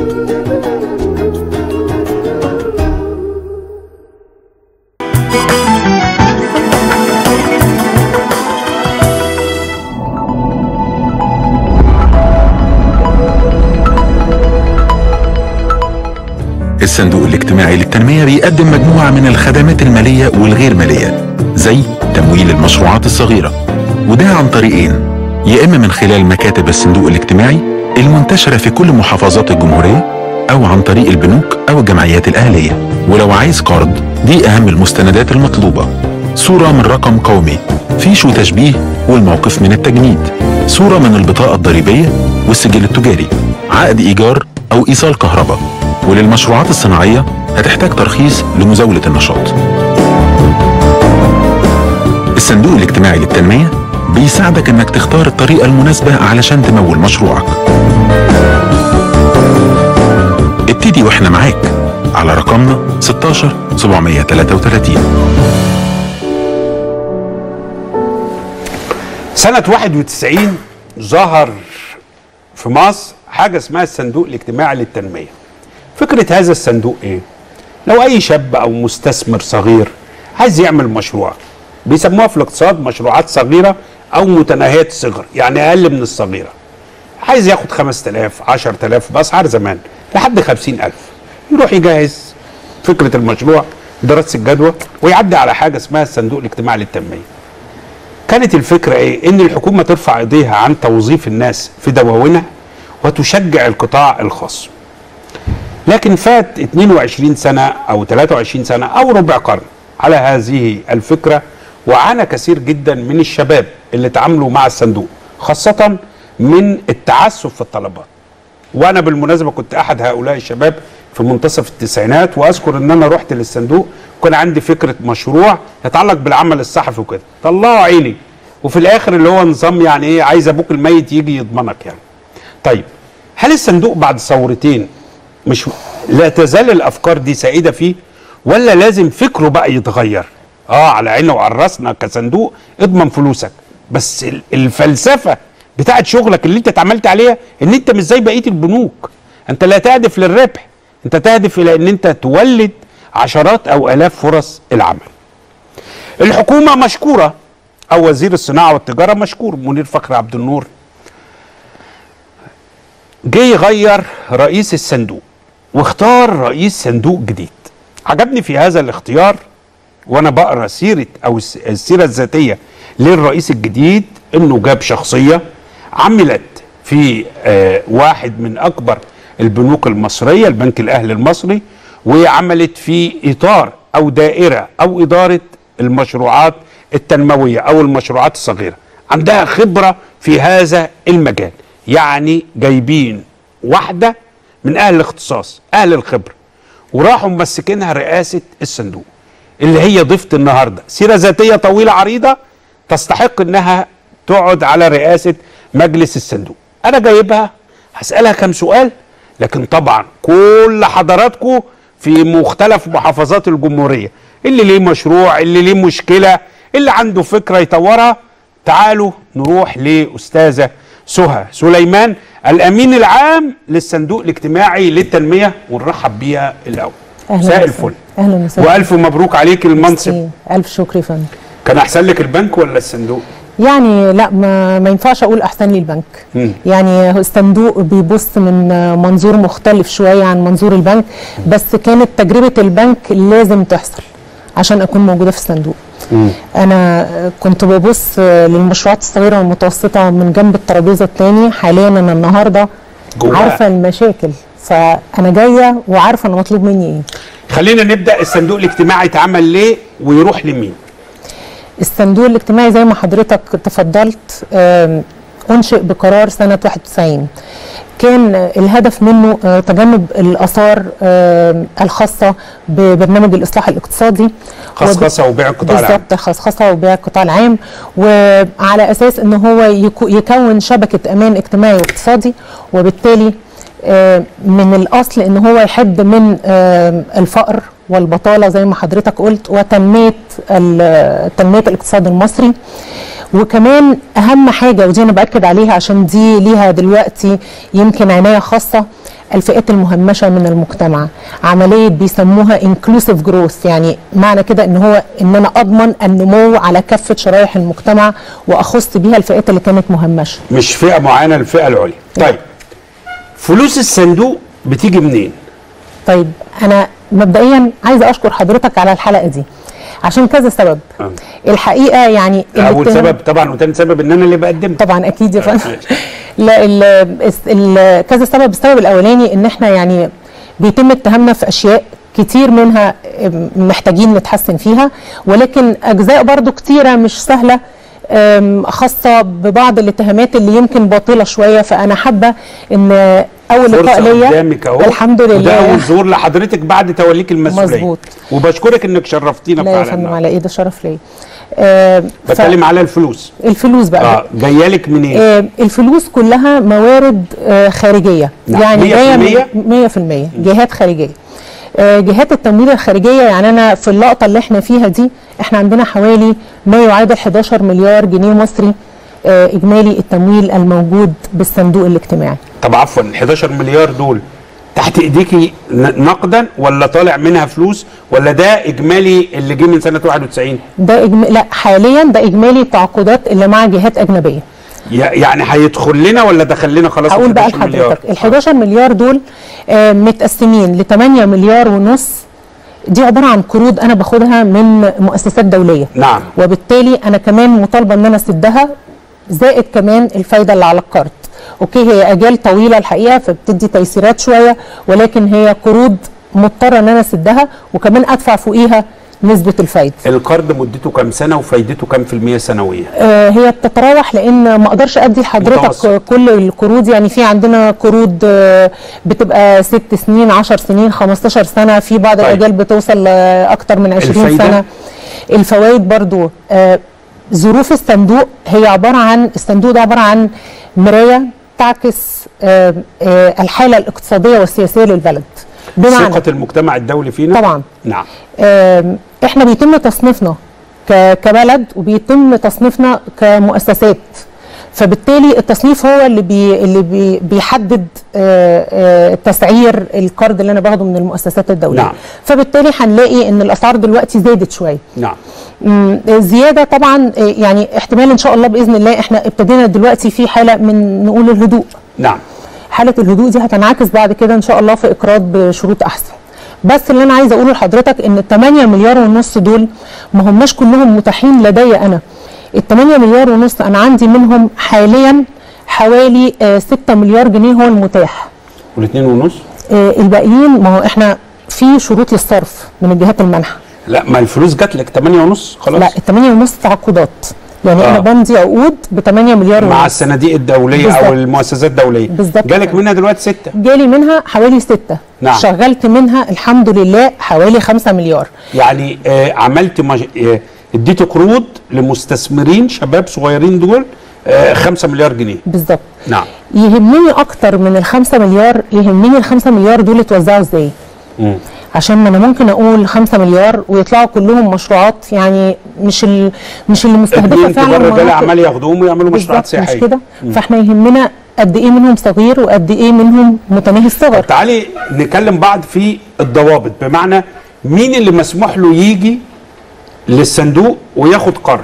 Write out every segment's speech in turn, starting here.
الصندوق الاجتماعي للتنمية بيقدم مجموعة من الخدمات المالية والغير مالية زي تمويل المشروعات الصغيرة وده عن طريقين يا إما من خلال مكاتب الصندوق الاجتماعي المنتشرة في كل محافظات الجمهورية أو عن طريق البنوك أو الجمعيات الأهلية ولو عايز قرض دي أهم المستندات المطلوبة صورة من رقم قومي فيش وتشبيه والموقف من التجنيد صورة من البطاقة الضريبية والسجل التجاري عقد إيجار أو إيصال كهرباء وللمشروعات الصناعية هتحتاج ترخيص لمزاولة النشاط الصندوق الاجتماعي للتنمية بيساعدك انك تختار الطريقة المناسبة علشان تمول مشروعك ابتدي واحنا معاك على رقمنا 16 733 سنة 91 ظهر في مصر حاجة اسمها الصندوق الاجتماعي للتنمية فكرة هذا الصندوق ايه؟ لو اي شاب او مستثمر صغير عايز يعمل مشروع بيسموها في الاقتصاد مشروعات صغيرة او متناهية الصغر يعني اقل من الصغيرة عايز ياخد 5000 10000 باسعار زمان لحد 50000 يروح يجهز فكرة المشروع دراسة الجدوى ويعدي على حاجة اسمها الصندوق الاجتماعي للتنمية كانت الفكرة ايه؟ ان الحكومة ترفع ايديها عن توظيف الناس في دواوينها وتشجع القطاع الخاص لكن فات 22 سنة أو 23 سنة أو ربع قرن على هذه الفكرة وعانى كثير جدا من الشباب اللي تعاملوا مع الصندوق خاصة من التعسف في الطلبات وأنا بالمناسبة كنت أحد هؤلاء الشباب في منتصف التسعينات وأذكر أن أنا رحت للصندوق وكان عندي فكرة مشروع يتعلق بالعمل الصحفي وكده طلعوا عيني وفي الآخر اللي هو نظام يعني إيه عايز أبوك الميت يجي يضمنك يعني طيب هل الصندوق بعد ثورتين مش لا تزال الافكار دي سائده فيه ولا لازم فكره بقى يتغير اه على عيننا وعلى راسنا كصندوق اضمن فلوسك بس ال- الفلسفه بتاعت شغلك اللي انت اتعاملت عليها ان انت مش زي بقيه البنوك انت لا تهدف للربح انت تهدف الى ان انت تولد عشرات او الاف فرص العمل الحكومه مشكوره او وزير الصناعه والتجاره مشكور منير فخري عبد النور جه يغير رئيس الصندوق واختار رئيس صندوق جديد عجبني في هذا الاختيار وانا بقرا سيره او الس- السيره الذاتيه للرئيس الجديد انه جاب شخصيه عملت في آه واحد من اكبر البنوك المصريه البنك الاهلي المصري وعملت في اطار او دائره او اداره المشروعات التنمويه او المشروعات الصغيره عندها خبره في هذا المجال يعني جايبين واحده من اهل الاختصاص اهل الخبره وراحوا ممسكينها رئاسه الصندوق اللي هي ضيفه النهارده سيره ذاتيه طويله عريضه تستحق انها تقعد على رئاسه مجلس الصندوق انا جايبها هسالها كم سؤال لكن طبعا كل حضراتكم في مختلف محافظات الجمهوريه اللي ليه مشروع اللي ليه مشكله اللي عنده فكره يطورها تعالوا نروح لاستاذه سهى سليمان الامين العام للصندوق الاجتماعي للتنميه ونرحب بيها الاول أهلاً مساء وسهلاً. الفل اهلا وسهلا والف مبروك عليك المنصب ميرسي. الف شكر يا فندم كان احسن لك البنك ولا الصندوق يعني لا ما, ما ينفعش اقول احسن لي البنك مم. يعني هو الصندوق بيبص من منظور مختلف شويه عن منظور البنك بس كانت تجربه البنك لازم تحصل عشان اكون موجوده في الصندوق انا كنت ببص للمشروعات الصغيره والمتوسطه من جنب الترابيزه الثاني حاليا انا النهارده جواها. عارفه المشاكل فانا جايه وعارفه انا مطلوب مني ايه خلينا نبدا الصندوق الاجتماعي اتعمل ليه ويروح لمين الصندوق الاجتماعي زي ما حضرتك تفضلت آم، انشئ بقرار سنه 91 كان الهدف منه آه، تجنب الاثار آم، الخاصه ببرنامج الاصلاح الاقتصادي خصخصه وبيع القطاع العام بالظبط خصخصه وبيع القطاع العام وعلى اساس ان هو يكو- يكون شبكه امان اجتماعي واقتصادي وبالتالي آه، من الاصل ان هو يحد من آه، الفقر والبطاله زي ما حضرتك قلت وتنميه ال- تنميه الاقتصاد المصري وكمان اهم حاجه ودي انا باكد عليها عشان دي ليها دلوقتي يمكن عنايه خاصه الفئات المهمشه من المجتمع عمليه بيسموها انكلوسيف جروث يعني معنى كده ان هو ان انا اضمن النمو على كافه شرائح المجتمع واخص بيها الفئات اللي كانت مهمشه مش فئه معينه الفئه العليا طيب فلوس الصندوق بتيجي منين طيب انا مبدئيا عايزه اشكر حضرتك على الحلقه دي عشان كذا سبب آه. الحقيقه يعني اول الاتهام- سبب طبعا وتاني سبب ان انا اللي بقدمها طبعا اكيد يا فندم ماشي. لا ال ال كذا سبب السبب الاولاني ان احنا يعني بيتم اتهامنا في اشياء كتير منها محتاجين نتحسن فيها ولكن اجزاء برضو كتيره مش سهله أم، خاصه ببعض الاتهامات اللي يمكن باطله شويه فانا حابه ان اول لقاء فرصه ليا قدامك اهو الحمد وده لله اول ظهور لحضرتك بعد توليك المسؤوليه مظبوط. وبشكرك انك شرفتينا لا يا فعلا فندم النهاردة. على ايه ده شرف ليا آه، ف- بتكلم على الفلوس الفلوس بقى اه جايه لك منين آه، الفلوس كلها موارد آه، خارجيه نعم. يعني جايه 100%؟ من 100% جهات خارجيه آه، جهات التمويل الخارجيه يعني انا في اللقطه اللي احنا فيها دي احنا عندنا حوالي ما يعادل 11 مليار جنيه مصري آه، اجمالي التمويل الموجود بالصندوق الاجتماعي طب عفوا ال 11 مليار دول تحت ايديكي ن- نقدا ولا طالع منها فلوس ولا ده اجمالي اللي جه من سنه 91 ده إجم... لا حاليا ده اجمالي التعاقدات اللي مع جهات اجنبيه ي- يعني هيدخل لنا ولا دخل لنا خلاص هقول ال بقى 11 مليار؟ لحضرتك ال 11 مليار دول آه، متقسمين ل 8 مليار ونص دي عباره عن قروض انا باخدها من مؤسسات دوليه نعم وبالتالي انا كمان مطالبه ان انا اسدها زائد كمان الفايده اللي على القرض اوكي هي اجال طويله الحقيقه فبتدي تيسيرات شويه ولكن هي قروض مضطره ان انا اسدها وكمان ادفع فوقيها نسبه الفايده القرض مدته كام سنه وفايدته كام في المية سنويا؟ آه، هي بتتراوح لان ما اقدرش ادي لحضرتك متوسط. كل القروض يعني في عندنا قروض آه، بتبقى ست سنين 10 سنين 15 سنه في بعض طيب. الاجال بتوصل لاكتر من 20 الفايدة؟ سنه الفوائد برضو آه، ظروف الصندوق هي عباره عن الصندوق ده عباره عن مرايه تعكس آه، آه، الحاله الاقتصاديه والسياسيه للبلد بمعنى ثقه المجتمع الدولي فينا طبعا نعم آم، احنا بيتم تصنيفنا ك- كبلد وبيتم تصنيفنا كمؤسسات فبالتالي التصنيف هو اللي بي اللي بي بيحدد آه، آه، تسعير القرض اللي انا باخده من المؤسسات الدوليه نعم. فبالتالي هنلاقي ان الاسعار دلوقتي زادت شويه نعم مم، زياده طبعا آه، يعني احتمال ان شاء الله باذن الله احنا ابتدينا دلوقتي في حاله من نقول الهدوء نعم حاله الهدوء دي هتنعكس بعد كده ان شاء الله في اقراض بشروط احسن بس اللي انا عايزه اقوله لحضرتك ان ال 8 مليار ونص دول ما هماش كلهم متاحين لدي انا ال 8 مليار ونص انا عندي منهم حاليا حوالي آه، 6 مليار جنيه هو المتاح والاثنين ونص آه، الباقيين ما هو احنا في شروط للصرف من الجهات المانحه لا ما الفلوس جات لك 8 ونص خلاص لا ال 8 ونص تعاقدات يعني آه. انا بمضي عقود ب 8 مليار مع ونص الصناديق الدوليه بالظبط. او المؤسسات الدوليه بالظبط جالك كده. منها دلوقتي ستة جالي منها حوالي ستة نعم. شغلت منها الحمد لله حوالي 5 مليار يعني آه عملت مج... آه اديت قروض لمستثمرين شباب صغيرين دول آه 5 مليار جنيه بالظبط نعم يهمني اكتر من الخمسة مليار يهمني الخمسة مليار دول اتوزعوا ازاي مم. عشان ما انا ممكن اقول خمسة مليار ويطلعوا كلهم مشروعات يعني مش ال... مش اللي مستهدفه اتنين فعلا كبار رجال مناطق- اعمال ياخدوهم ويعملوا مشروعات بالظبط مش سياحيه كده فاحنا يهمنا قد ايه منهم صغير وقد ايه منهم متناهي الصغر تعالي نكلم بعض في الضوابط بمعنى مين اللي مسموح له يجي للصندوق وياخد قرض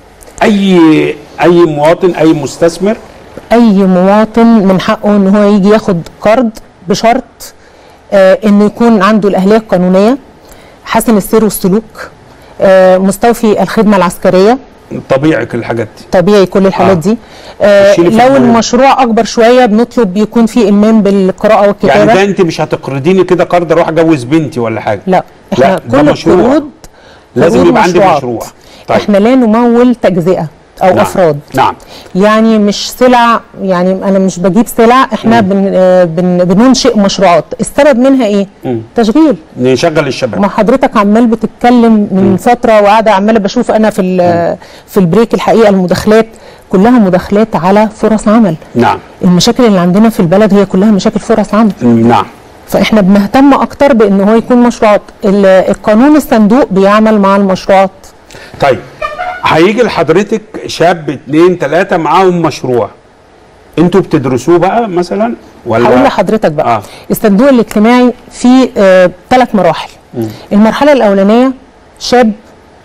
اي اي مواطن اي مستثمر اي مواطن من حقه ان هو يجي ياخد قرض بشرط آه انه يكون عنده الاهليه القانونيه حسن السير والسلوك آه مستوفي الخدمه العسكريه طبيعي كل الحاجات دي طبيعي كل الحالات آه. دي آه تشيلي في لو البنوك. المشروع اكبر شويه بنطلب يكون في المام بالقراءه والكتابه يعني ده انت مش هتقرضيني كده قرض اروح اجوز بنتي ولا حاجه لا احنا لا، ده كل مشروع. القروض لازم قروض يبقى عندي مشروعات. مشروع طيب احنا لا نمول تجزئه او نعم. افراد نعم يعني مش سلع يعني انا مش بجيب سلع احنا بن آه، بن بننشئ مشروعات السبب منها ايه مم. تشغيل نشغل الشباب ما حضرتك عمال بتتكلم من فتره وقاعده عماله بشوف انا في ال- في البريك الحقيقه المداخلات كلها مداخلات على فرص عمل نعم المشاكل اللي عندنا في البلد هي كلها مشاكل فرص عمل نعم فاحنا بنهتم اكتر بان هو يكون مشروعات ال- القانون الصندوق بيعمل مع المشروعات طيب هيجي لحضرتك شاب اتنين تلاتة معاهم مشروع انتوا بتدرسوه بقى مثلا ولا- هقول لحضرتك بقى آه. آه. الصندوق الاجتماعي فيه آه ثلاث مراحل المرحله الاولانيه شاب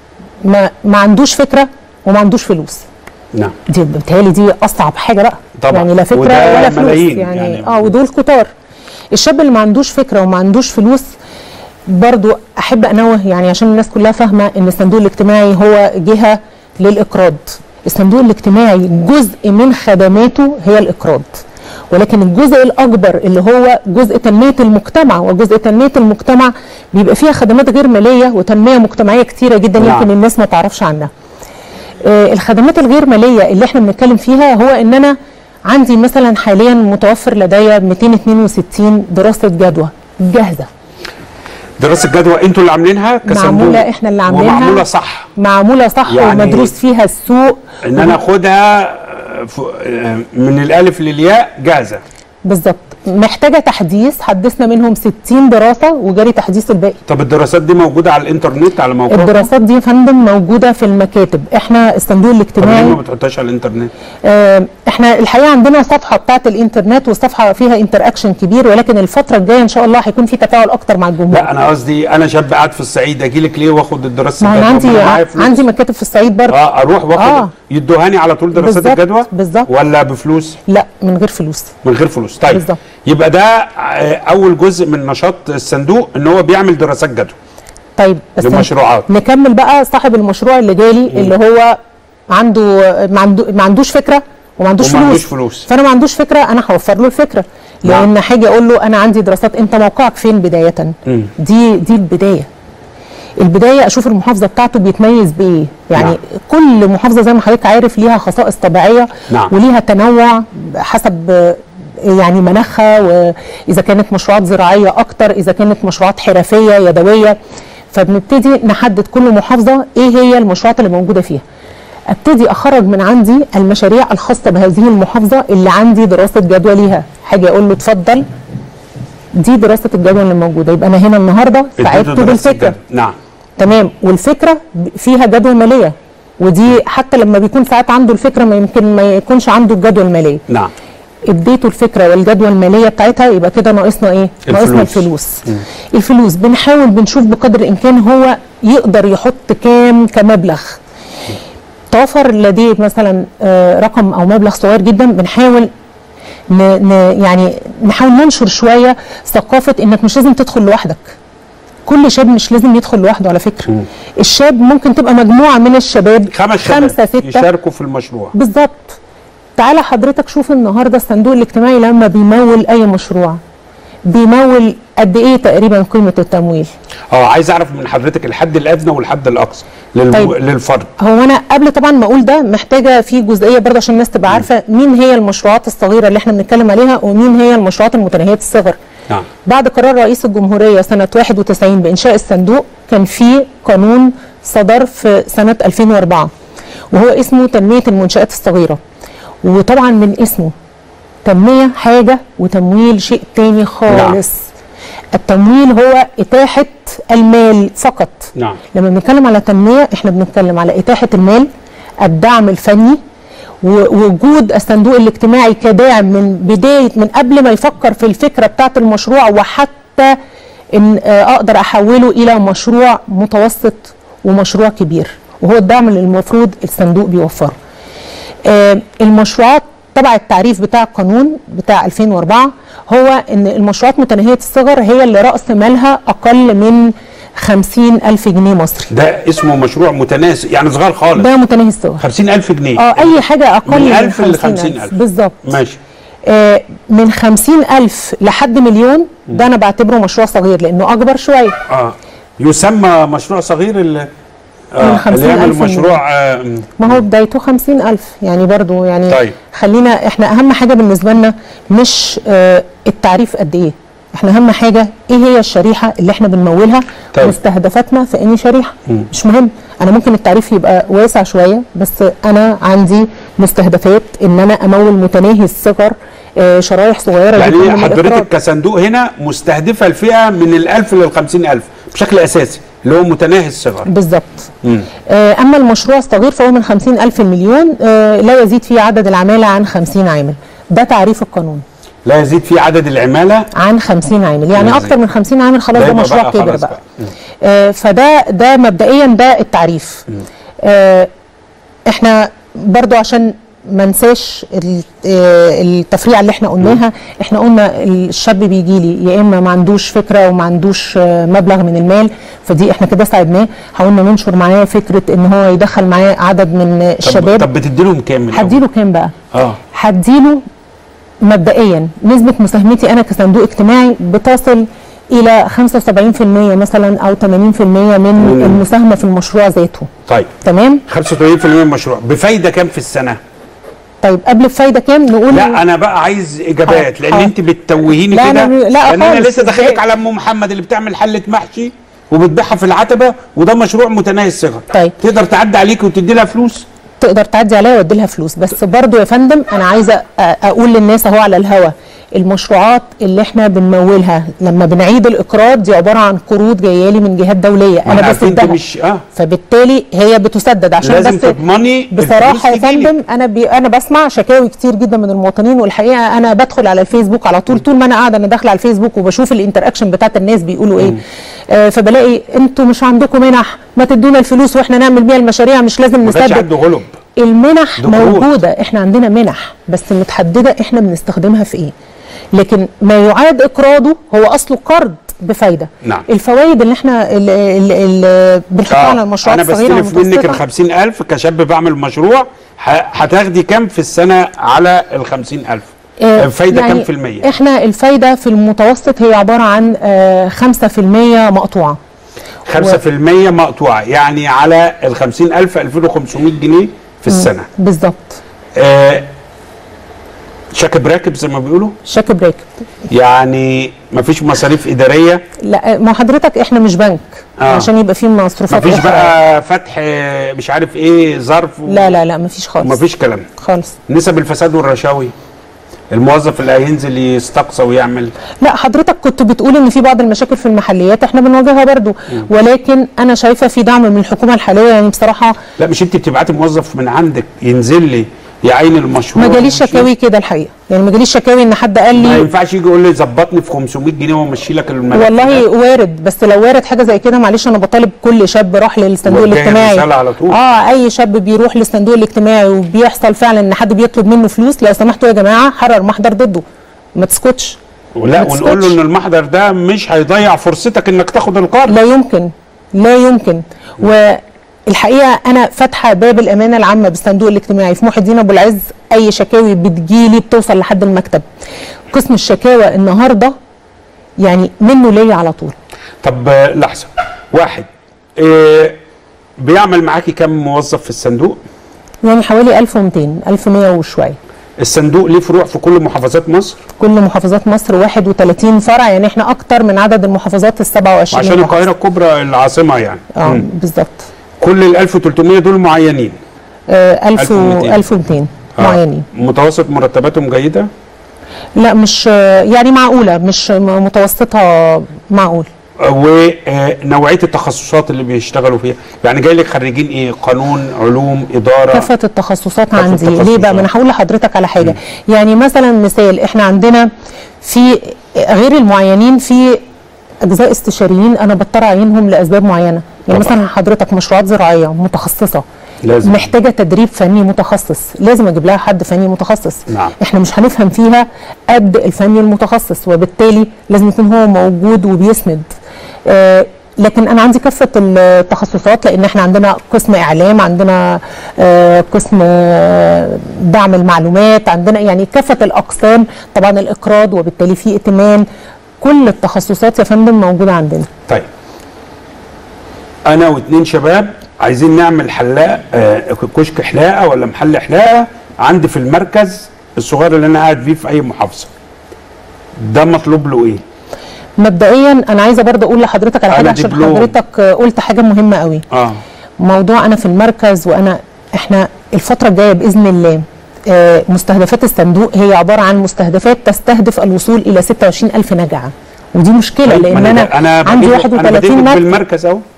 ما ما عندوش فكره وما عندوش فلوس نعم دي بتهيألي دي اصعب حاجه بقى طبعا. يعني لا فكره وده ولا فلوس ملايين يعني, يعني. يعني اه ودول كتار الشاب اللي ما عندوش فكره وما عندوش فلوس برضو احب انوه يعني عشان الناس كلها فاهمه ان الصندوق الاجتماعي هو جهه للاقراض الصندوق الاجتماعي جزء من خدماته هي الاقراض ولكن الجزء الاكبر اللي هو جزء تنميه المجتمع وجزء تنميه المجتمع بيبقى فيها خدمات غير ماليه وتنميه مجتمعيه كتيره جدا نعم. يمكن الناس ما تعرفش عنها آه، الخدمات الغير ماليه اللي احنا بنتكلم فيها هو ان انا عندي مثلا حاليا متوفر لدي 262 دراسه جدوى جاهزه دراسه جدوى انتوا اللي عاملينها كصندوق معموله احنا اللي عاملينها ومعموله صح معموله صح يعني ومدروس فيها السوق ان انا اخدها آه، ف- آه، من الالف للياء جاهزه بالظبط محتاجه تحديث حدثنا منهم 60 دراسه وجاري تحديث الباقي طب الدراسات دي موجوده على الانترنت على موقعكم الدراسات دي يا فندم موجوده في المكاتب احنا الصندوق طب ليه الاجتماعي ما بتحطهاش على الانترنت آه، احنا الحقيقه عندنا صفحه بتاعت الانترنت والصفحه فيها انتر اكشن كبير ولكن الفتره الجايه ان شاء الله هيكون في تفاعل اكتر مع الجمهور لا انا قصدي انا شاب قاعد في الصعيد اجي لك ليه واخد الدراسه ما انا الجدوى؟ عندي أنا معايا فلوس. عندي مكاتب في الصعيد برضه اه اروح واخد آه. يدوهاني على طول دراسات بالظبط، الجدوى بالظبط. ولا بفلوس لا من غير فلوس من غير فلوس طيب بالظبط. يبقى ده آه، اول جزء من نشاط الصندوق ان هو بيعمل دراسات جدوى طيب بس لمشروعات. نكمل بقى صاحب المشروع اللي جالي اللي هو عنده ما, عنده ما عندوش فكره وما عندوش وما فلوس عندوش فلوس. فانا ما عندوش فكره انا هوفر له الفكره نعم. لان حاجه اقول له انا عندي دراسات انت موقعك فين بدايه مم. دي دي البدايه البدايه اشوف المحافظه بتاعته بيتميز بايه يعني نعم. نعم. كل محافظه زي ما حضرتك عارف ليها خصائص طبيعيه نعم. وليها تنوع حسب آه، يعني مناخها واذا كانت مشروعات زراعيه اكتر اذا كانت مشروعات حرفيه يدويه فبنبتدي نحدد كل محافظه ايه هي المشروعات اللي موجوده فيها ابتدي اخرج من عندي المشاريع الخاصه بهذه المحافظه اللي عندي دراسه جدوى ليها حاجه اقول له اتفضل دي دراسه الجدوى اللي موجوده يبقى انا هنا النهارده اديته ساعدته دراسة بالفكره الجدوى. نعم تمام والفكره ب- فيها جدوى ماليه ودي حتى لما بيكون ساعات عنده الفكره ما يمكن ما يكونش عنده الجدوى الماليه نعم اديته الفكره والجدوى الماليه بتاعتها يبقى كده ناقصنا ايه؟ ناقصنا الفلوس. الفلوس الفلوس بنحاول بنشوف بقدر الامكان هو يقدر يحط كام كمبلغ توفر لديه مثلا آه، رقم او مبلغ صغير جدا بنحاول ن ن يعني نحاول ننشر شويه ثقافه انك مش لازم تدخل لوحدك كل شاب مش لازم يدخل لوحده على فكره الشاب ممكن تبقى مجموعه من الشباب خمس شباب خمسه سته يشاركوا في المشروع بالظبط تعالى حضرتك شوف النهارده الصندوق الاجتماعي لما بيمول اي مشروع بيمول قد ايه تقريبا قيمه التمويل اه عايز اعرف من حضرتك الحد الادنى والحد الاقصى للم... طيب. للفرد هو انا قبل طبعا ما اقول ده محتاجه في جزئيه برضه عشان الناس تبقى عارفه مين هي المشروعات الصغيره اللي احنا بنتكلم عليها ومين هي المشروعات المتناهيه الصغر نعم بعد قرار رئيس الجمهوريه سنه 91 بانشاء الصندوق كان في قانون صدر في سنه 2004 وهو اسمه تنميه المنشات الصغيره وطبعا من اسمه تنميه حاجه وتمويل شيء تاني خالص التمويل هو اتاحه المال فقط نعم. لما بنتكلم على تنميه احنا بنتكلم على اتاحه المال الدعم الفني ووجود الصندوق الاجتماعي كداعم من بدايه من قبل ما يفكر في الفكره بتاعه المشروع وحتى ان آه، اقدر احوله الى مشروع متوسط ومشروع كبير وهو الدعم اللي المفروض الصندوق بيوفره. آه، المشروعات تبع التعريف بتاع القانون بتاع 2004 هو ان المشروعات متناهيه الصغر هي اللي راس مالها اقل من 50 ألف جنيه مصري ده اسمه مشروع متناسق يعني صغير خالص ده متناهي الصغر 50000 جنيه اه اي حاجه اقل من من 1000 ل 50 50,000. ألف بالظبط ماشي آه من 50 ألف لحد مليون ده انا بعتبره مشروع صغير لانه اكبر شويه اه يسمى مشروع صغير اللي من آه 50,000 اللي يعمل جنيه. مشروع آه م- ما هو بدايته 50 ألف يعني برضو يعني طيب. خلينا احنا أهم حاجة بالنسبة لنا مش آه التعريف قد إيه احنا أهم حاجة إيه هي الشريحة اللي احنا بنمولها طيب. مستهدفاتنا في أي شريحة مش مهم أنا ممكن التعريف يبقى واسع شوية بس أنا عندي مستهدفات إن أنا أمول متناهي الصغر آه شرايح صغيرة يعني جداً من حضرتك الإقراض. كصندوق هنا مستهدفه الفئه من ال 1000 لل 50000 بشكل اساسي اللي هو متناهي الصغر بالظبط مم. آه، أما المشروع الصغير فهو من 50 ألف المليون آه، لا يزيد فيه عدد العمالة عن 50 عامل ده تعريف القانون لا يزيد في عدد العماله عن 50 عامل يعني لا اكتر من 50 عامل خلاص ده يبقى مشروع بقى كبر خلاص بقى, بقى. آه فده ده مبدئيا ده التعريف آه احنا برضو عشان ما ننساش ال- آه، التفريعه اللي احنا قلناها احنا قلنا الشاب بيجي لي يا اما ما عندوش فكره وما عندوش آه، مبلغ من المال فدي احنا كده ساعدناه حاولنا ننشر معاه فكره ان هو يدخل معاه عدد من طب, الشباب طب بتدي لهم كام من الأول؟ هديله كام بقى اه هديله مبدئيا نسبة مساهمتي أنا كصندوق اجتماعي بتصل إلى 75% مثلا أو 80% من المساهمة في المشروع ذاته طيب تمام 85% من المشروع بفايده كام في السنه؟ طيب قبل الفايدة كام نقول لا انا بقى عايز اجابات حاضر، لان حاضر. انت بتتوهيني لا، كده أنا- لا لان انا خالص، لسه داخلك إزاي؟ على ام محمد اللي بتعمل حله محشي وبتبيعها في العتبه وده مشروع متناهي الصغر طيب. تقدر تعدي عليك وتدي لها فلوس تقدر تعدي عليا وادي لها فلوس بس برضو يا فندم انا عايزه أ- اقول للناس اهو على الهوا المشروعات اللي احنا بنمولها لما بنعيد الاقراض دي عباره عن قروض جايه لي من جهات دوليه ما انا إحنا عارفين انت بسدها مش اه فبالتالي هي بتسدد عشان لازم بس تضمني بصراحه يا الفلوس تجيلك. فندم انا بي انا بسمع شكاوي كتير جدا من المواطنين والحقيقه انا بدخل على الفيسبوك على طول طول ما انا قاعده انا داخله على الفيسبوك وبشوف الانتراكشن بتاعت الناس بيقولوا ايه آه فبلاقي انتوا مش عندكم منح ما تدونا الفلوس واحنا نعمل بيها المشاريع مش لازم ما كانش نسدد عنده غلب المنح ده قروض. موجوده احنا عندنا منح بس متحدده احنا بنستخدمها في ايه لكن ما يعاد اقراضه هو اصله قرض بفايده نعم. الفوائد اللي احنا اللي, اللي بنحطها على المشروعات انا الصغيره بستلف منك ال والمتوسطه 50000 كشاب بعمل مشروع ه- هتاخدي كام في السنه على ال 50000 آه، الفايده يعني كام في الميه احنا الفايده في المتوسط هي عباره عن آه، 5% مقطوعه 5% مقطوعه يعني على ال 50000 2500 جنيه في السنه بالظبط آه شاك براكب زي ما بيقولوا شاك بريك يعني مفيش مصاريف اداريه لا ما حضرتك احنا مش بنك آه. عشان يبقى فيه مصروفات مفيش أخرى. بقى فتح آه، مش عارف ايه ظرف و- لا لا لا مفيش خالص مفيش كلام خالص نسب الفساد والرشاوي الموظف اللي هينزل يستقصى ويعمل لا حضرتك كنت بتقول ان في بعض المشاكل في المحليات احنا بنواجهها برضو ولكن انا شايفه في دعم من الحكومه الحاليه يعني بصراحه لا مش انت بتبعتي موظف من عندك ينزل لي يعين المشروع ما جاليش ويمشي؟ شكاوي كده الحقيقه يعني ما جاليش شكاوي ان حد قال ما لي ينفعش يجي يقول لي ظبطني في 500 جنيه وامشي لك الملف والله ده. وارد بس لو وارد حاجه زي كده معلش انا بطالب كل شاب راح للصندوق وجاي الاجتماعي الرسالة على طول. اه اي شاب بيروح للصندوق الاجتماعي وبيحصل فعلا ان حد بيطلب منه فلوس لو سمحتوا يا جماعه حرر محضر ضده ما تسكتش لا ما ونقول له تسكتش. ان المحضر ده مش هيضيع فرصتك انك تاخد القرض لا يمكن لا يمكن والحقيقه انا فاتحه باب الامانه العامه بالصندوق الاجتماعي في محي الدين ابو العز اي شكاوي بتجيلي بتوصل لحد المكتب قسم الشكاوى النهارده يعني منه ليا على طول طب آه، لحظه واحد إيه بيعمل معاكي كم موظف في الصندوق يعني حوالي 1200 1100 وشويه الصندوق ليه فروع في كل محافظات مصر كل محافظات مصر 31 فرع يعني احنا اكتر من عدد المحافظات ال 27 عشان محافظة. القاهره الكبرى العاصمه يعني اه مم. بالظبط كل ال 1300 دول معينين آه 1000 و 1200. 1200 آه. معينين متوسط مرتباتهم جيده لا مش آه، يعني معقوله مش م- متوسطه معقول ونوعيه التخصصات اللي بيشتغلوا فيها يعني جاي لك خريجين ايه قانون علوم اداره كافه التخصصات كافة عندي ليه بقى التخصصات. ما انا هقول لحضرتك على حاجه يعني مثلا مثال احنا عندنا في غير المعينين في اجزاء استشاريين انا بضطر اعينهم لاسباب معينه يعني طبعا. مثلا حضرتك مشروعات زراعيه متخصصه لازم. محتاجه تدريب فني متخصص لازم اجيب لها حد فني متخصص نعم. احنا مش هنفهم فيها قد الفني المتخصص وبالتالي لازم يكون هو موجود وبيسند آه لكن انا عندي كافه التخصصات لان احنا عندنا قسم اعلام عندنا آه قسم آه دعم المعلومات عندنا يعني كافه الاقسام طبعا الاقراض وبالتالي في ائتمان كل التخصصات يا فندم موجوده عندنا طيب انا واثنين شباب عايزين نعمل حلاق آه كشك حلاقه ولا محل حلاقه عندي في المركز الصغير اللي انا قاعد فيه في اي محافظه ده مطلوب له ايه مبدئيا انا عايزه برضه اقول لحضرتك على أنا حاجه عشان دبلوم. حضرتك آه، قلت حاجه مهمه قوي اه موضوع انا في المركز وانا احنا الفتره الجايه باذن الله آه، مستهدفات الصندوق هي عباره عن مستهدفات تستهدف الوصول الى 26000 نجعه ودي مشكله طيب، لان ما انا, انا عندي بديك- انا 31 بديك مكتب بالمركز اهو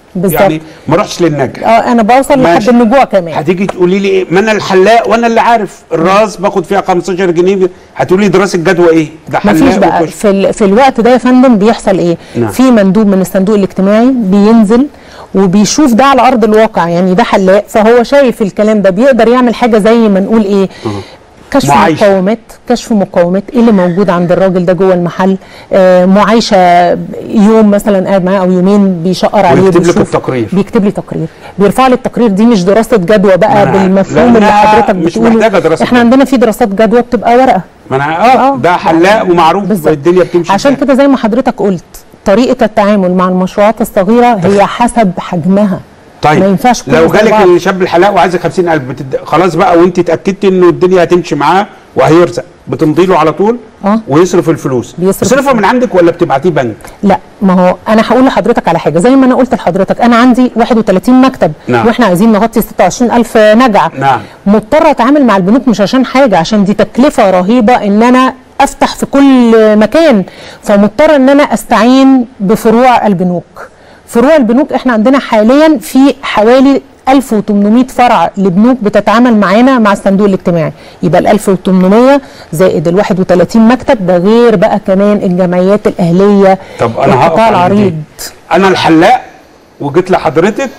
بالظبط. يعني ما اروحش للنجع اه انا بوصل لحد ماشي. النجوع كمان هتيجي تقولي لي ايه ما انا الحلاق وانا اللي عارف الراس باخد فيها 15 جنيه هتقولي لي دراسه جدوى ايه ده مفيش حلاق بقى وكشك. في, ال... في الوقت ده يا فندم بيحصل ايه نعم. في مندوب من الصندوق الاجتماعي بينزل وبيشوف ده على ارض الواقع يعني ده حلاق فهو شايف الكلام ده بيقدر يعمل حاجه زي ما نقول ايه كشف معايشة. مقاومات كشف مقاومات ايه اللي موجود عند الراجل ده جوه المحل آه معايشه يوم مثلا قاعد معاه او يومين بيشقر عليه ويكتب لك بيشوف- التقرير. بيكتب لي تقرير بيرفع لي التقرير دي مش دراسه جدوى بقى ما أنا- بالمفهوم اللي لأنها حضرتك مش بتقوله محتاجة دراسة احنا جدوى. عندنا في دراسات جدوى بتبقى ورقه ما انا اه آه. ده حلاق ومعروف بالظبط. الدنيا بتمشي عشان إزاي. كده زي ما حضرتك قلت طريقه التعامل مع المشروعات الصغيره هي حسب حجمها طيب ما ينفعش كله لو زي جالك بعض. الشاب الحلاق وعايزك 50000 بتد... خلاص بقى وانت اتاكدت انه الدنيا هتمشي معاه وهيرزق بتمضي له على طول آه. ويصرف الفلوس بيصرف بيصرفها الفلوس. من عندك ولا بتبعتيه بنك لا ما هو انا هقول لحضرتك على حاجه زي ما انا قلت لحضرتك انا عندي 31 مكتب نعم. واحنا عايزين نغطي 26000 نجعه نعم. مضطره اتعامل مع البنوك مش عشان حاجه عشان دي تكلفه رهيبه ان انا افتح في كل مكان فمضطر ان انا استعين بفروع البنوك فروع البنوك احنا عندنا حاليا في حوالي 1800 فرع لبنوك بتتعامل معانا مع الصندوق الاجتماعي يبقى ال 1800 زائد ال 31 مكتب ده غير بقى كمان الجمعيات الاهليه طب انا هقف القطاع عند دي. العريض انا الحلاق وجيت لحضرتك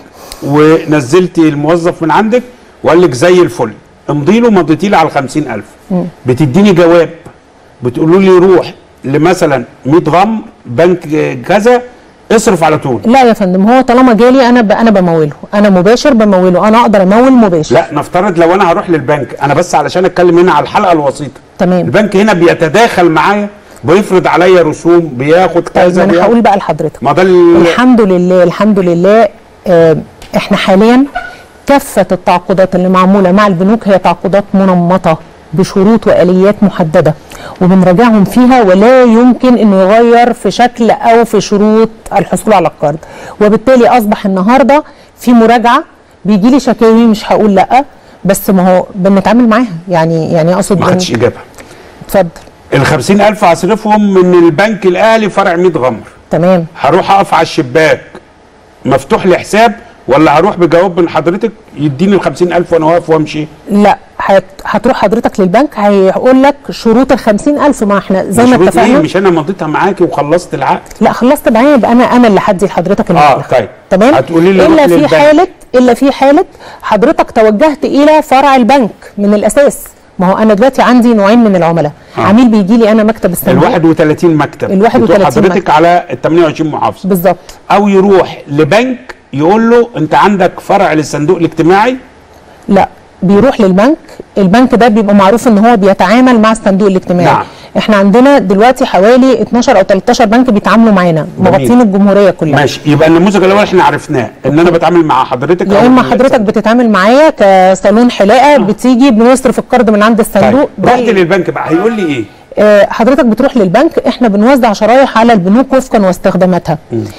ونزلتي الموظف من عندك وقال لك زي الفل امضي له مضيتي لي على 50000 بتديني جواب بتقولوا لي روح لمثلا 100 غم بنك كذا اصرف على طول لا يا فندم هو طالما جالي انا ب... انا بموله انا مباشر بموله انا اقدر امول مباشر لا نفترض لو انا هروح للبنك انا بس علشان اتكلم هنا على الحلقه الوسيطه تمام البنك هنا بيتداخل معايا بيفرض عليا رسوم بياخد طيب كذا ما انا بياخد- هقول بقى لحضرتك ما ده ال- الحمد لله الحمد لله آه احنا حاليا كافه التعاقدات اللي معموله مع البنوك هي تعاقدات منمطه بشروط واليات محدده وبنراجعهم فيها ولا يمكن انه يغير في شكل او في شروط الحصول على القرض وبالتالي اصبح النهارده في مراجعه بيجي لي شكاوي مش هقول لا بس ما هو بنتعامل معاها يعني يعني اقصد ما بن- خدتش اجابه اتفضل ال 50000 هصرفهم من البنك الاهلي فرع 100 غمر تمام هروح اقف على الشباك مفتوح لي حساب ولا هروح بجواب من حضرتك يديني ال 50000 وانا واقف وامشي لا هت... هتروح حضرتك للبنك هيقول لك شروط ال 50000 ما احنا زي ما مشروط اتفقنا ايه مش انا مضيتها معاكي وخلصت العقد لا خلصت معايا يبقى انا انا اللي هدي لحضرتك المبلغ طيب. تمام هتقولي لي الا روح في للبنك. حاله الا في حاله حضرتك توجهت الى فرع البنك من الاساس ما هو انا دلوقتي عندي نوعين من العملاء آه. عميل بيجي لي انا مكتب ال الصندوق 31 مكتب ال 31 بتوع حضرتك مكتب. على ال 28 محافظه بالظبط او يروح لبنك يقول له انت عندك فرع للصندوق الاجتماعي لا بيروح للبنك البنك ده بيبقى معروف ان هو بيتعامل مع الصندوق الاجتماعي نعم. احنا عندنا دلوقتي حوالي 12 او 13 بنك بيتعاملوا معانا مغطين الجمهوريه كلها ماشي يبقى النموذج الاول احنا عرفناه ان انا بتعامل مع حضرتك يا أو اما ال- حضرتك بتتعامل معايا كصالون حلاقه بتيجي بنصرف القرض من عند الصندوق طيب ده رحت للبنك بقى هيقول لي ايه آه، حضرتك بتروح للبنك احنا بنوزع شرايح على البنوك وفقا واستخداماتها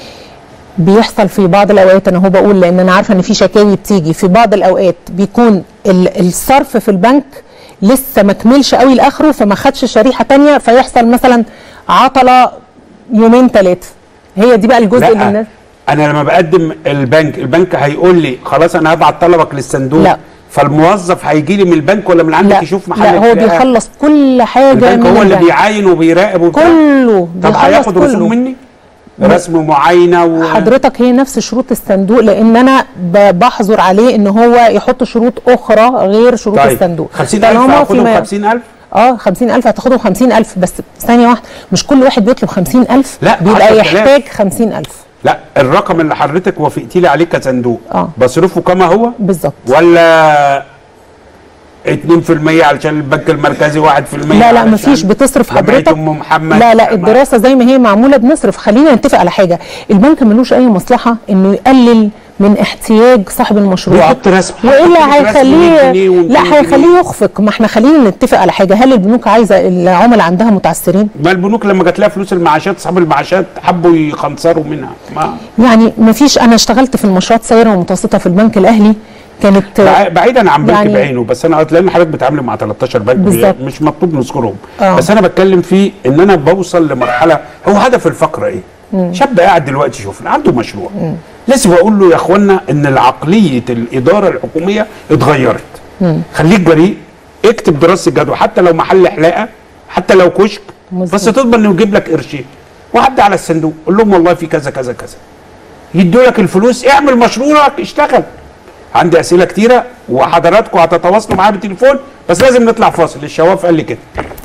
بيحصل في بعض الاوقات انا هو بقول لان انا عارفه ان في شكاوي بتيجي في بعض الاوقات بيكون ال- الصرف في البنك لسه ما كملش قوي لاخره فما خدش شريحه تانية فيحصل مثلا عطله يومين ثلاثه هي دي بقى الجزء اللي لا الناس انا لما بقدم البنك البنك هيقول لي خلاص انا هبعت طلبك للصندوق لا. فالموظف هيجي لي من البنك ولا من عندك لا يشوف محل لا هو الحلاقة؟ بيخلص كل حاجه البنك من هو اللي البنك. بيعاين وبيراقب وبتاع كله طب بيخلص هياخد كله. رسوم مني رسم معاينه و... حضرتك هي نفس شروط الصندوق لان انا ب- بحظر عليه ان هو يحط شروط اخرى غير شروط طيب الصندوق 50000 طالما هاخدهم فيما- 50000 اه 50000 هتاخدهم 50000 بس ثانيه واحده مش كل واحد بيطلب 50000 لا، بيبقى 10,000. يحتاج 50000 لا الرقم اللي حضرتك وافقتي لي عليه كصندوق آه. بصرفه كما هو بالظبط ولا 2% علشان البنك المركزي 1% لا لا علشان مفيش بتصرف جمعية حضرتك ام محمد لا لا الدراسه زي ما هي معموله بنصرف خلينا نتفق على حاجه البنك ملوش اي مصلحه انه يقلل من احتياج صاحب المشروع ويحط رسم. والا يحط رسم 100 هيخليه جنيه و200 لا جنيه. هيخليه يخفق ما احنا خلينا نتفق على حاجه هل البنوك عايزه العملاء عندها متعثرين ما البنوك لما جات لها فلوس المعاشات اصحاب المعاشات حبوا يخنصروا منها ما يعني ما فيش انا اشتغلت في المشروعات الصغيره والمتوسطه في البنك الاهلي كانت بع- بعيدا عن بنك يعني- بعينه بس انا لان حضرتك بتعامل مع 13 بنك بالظبط. مش مطلوب نذكرهم آه. بس انا بتكلم في ان انا بوصل لمرحله هو هدف الفقره ايه؟ شاب قاعد دلوقتي شوف عنده مشروع لازم اقول له يا اخوانا ان العقليه الاداره الحكوميه اتغيرت خليك جريء اكتب دراسه جدوى حتى لو محل حلاقه حتى لو كشك مظبوط. بس تضمن انه يجيب لك قرشين وعدي على الصندوق قول لهم والله في كذا كذا كذا يدوا لك الفلوس اعمل مشروعك اشتغل عندي اسئله كتيره وحضراتكم هتتواصلوا معايا بالتليفون بس لازم نطلع فاصل الشواف قال لي كده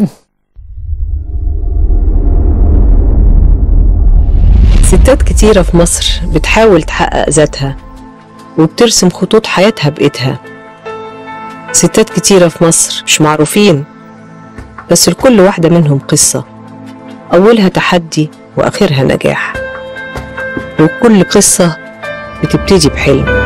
ستات كتيرة في مصر بتحاول تحقق ذاتها وبترسم خطوط حياتها بإيدها ستات كتيرة في مصر مش معروفين بس لكل واحدة منهم قصة أولها تحدي وآخرها نجاح وكل قصة بتبتدي بحلم